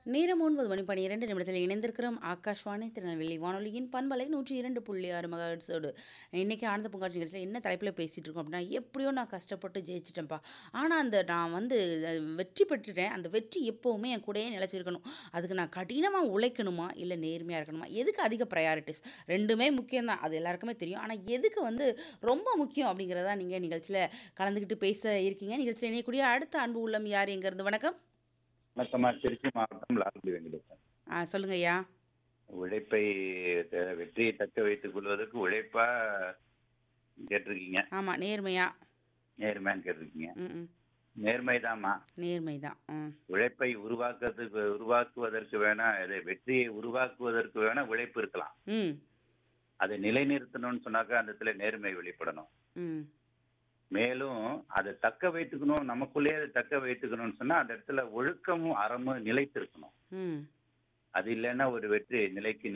நேரம் ஒன்பது மணி பன்னிரெண்டு நிமிடத்தில் இணைந்திருக்கிறோம் ஆகாஷ்வாணி திருநெல்வேலி வானொலியின் பண்பலை நூற்றி இரண்டு புள்ளி ஆறு மகாட்ஸோடு இன்னைக்கு ஆனந்த பூங்காட்சி நிகழ்ச்சியில் என்ன தலைப்பில் பேசிகிட்டு இருக்கோம் அப்படின்னா எப்படியோ நான் கஷ்டப்பட்டு ஜெயிச்சிட்டேன்ப்பா ஆனால் அந்த நான் வந்து அஹ், வெற்றி பெற்றுட்டேன் அந்த வெற்றி எப்போவுமே என் கூடயே நிலச்சிருக்கணும் அதுக்கு நான் கடினமாக உழைக்கணுமா இல்லை நேர்மையாக இருக்கணுமா எதுக்கு அதிக ப்ரையாரிட்டிஸ் ரெண்டுமே முக்கியம்தான் அது எல்லாருக்குமே தெரியும் ஆனால் எதுக்கு வந்து ரொம்ப முக்கியம் அப்படிங்கிறதா நீங்கள் நிகழ்ச்சியில் கலந்துக்கிட்டு பேச இருக்கீங்க நிகழ்ச்சியில் இணையக்கூடிய அடுத்த அன்பு உள்ளம் யார் எங்கேருந்து வணக்கம் வணக்கம்மா திருச்சி மாவட்டம் லால்குடி வெங்கடேசன் ஆ சொல்லுங்க ஐயா உழைப்பை த- வெற்றியை தக்க வைத்துக் கொள்வதற்கு உழைப்பா கேட்டிருக்கீங்க ஆமாம் நேர்மையா நேர்மையான்னு கேட்டிருக்கீங்க ம் ம் நேர்மைதாம்மா நேர்மை தான் ம் உழைப்பை உருவாக்குறதுக்கு உருவாக்குவதற்கு வேணா இது வெற்றியை உருவாக்குவதற்கு வேணா உழைப்பு இருக்கலாம் ம் அதை நிலைநிறுத்தணும்னு சொன்னாக்கா அந்த இடத்துல நேர்மை வெளிப்படணும் ம் மேலும் அதை தக்க வைத்துக்கணும் நமக்குள்ளேயே அதை தக்க வைத்துக்கணும்னு சொன்னா அந்த இடத்துல ஒழுக்கமும் அறமும் நிலைத்திருக்கணும் ம் அது இல்லைன்னா ஒரு வெற்றி நிலைக்கு